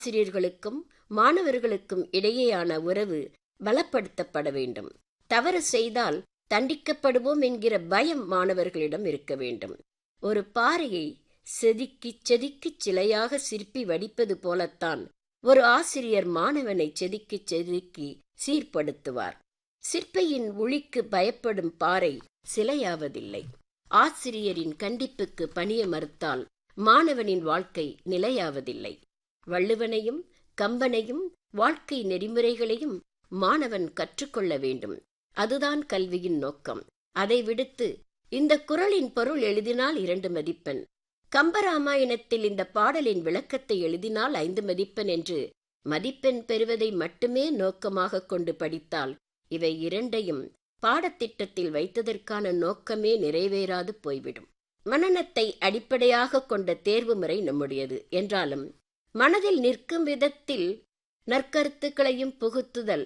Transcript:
ஆசிரியர்களுக்கும் மாணவர்களுக்கும் இடையேயான உறவு பலப்படுத்தப்பட வேண்டும் தவறு செய்தால் தண்டிக்கப்படுவோம் என்கிற பயம் மாணவர்களிடம் இருக்க வேண்டும் ஒரு பாறையை செதுக்கி செதுக்கிச் சிலையாக சிற்பி வடிப்பது போலத்தான் ஒரு ஆசிரியர் மாணவனை செதுக்கி செதுக்கி சீர்படுத்துவார் சிற்பியின் உளிக்கு பயப்படும் பாறை சிலையாவதில்லை ஆசிரியரின் கண்டிப்புக்கு பணிய மறுத்தால் மாணவனின் வாழ்க்கை நிலையாவதில்லை வள்ளுவனையும் கம்பனையும் வாழ்க்கை நெறிமுறைகளையும் மாணவன் கற்றுக்கொள்ள வேண்டும் அதுதான் கல்வியின் நோக்கம் அதை விடுத்து இந்த குரலின் பொருள் எழுதினால் இரண்டு மதிப்பெண் கம்பராமாயணத்தில் இந்த பாடலின் விளக்கத்தை எழுதினால் ஐந்து மதிப்பெண் என்று மதிப்பெண் பெறுவதை மட்டுமே நோக்கமாக கொண்டு படித்தால் இவை இரண்டையும் பாடத்திட்டத்தில் வைத்ததற்கான நோக்கமே நிறைவேறாது போய்விடும் மனநத்தை அடிப்படையாக கொண்ட தேர்வு முறை நம்முடையது என்றாலும் மனதில் நிற்கும் விதத்தில் நற்கருத்துக்களையும் புகுத்துதல்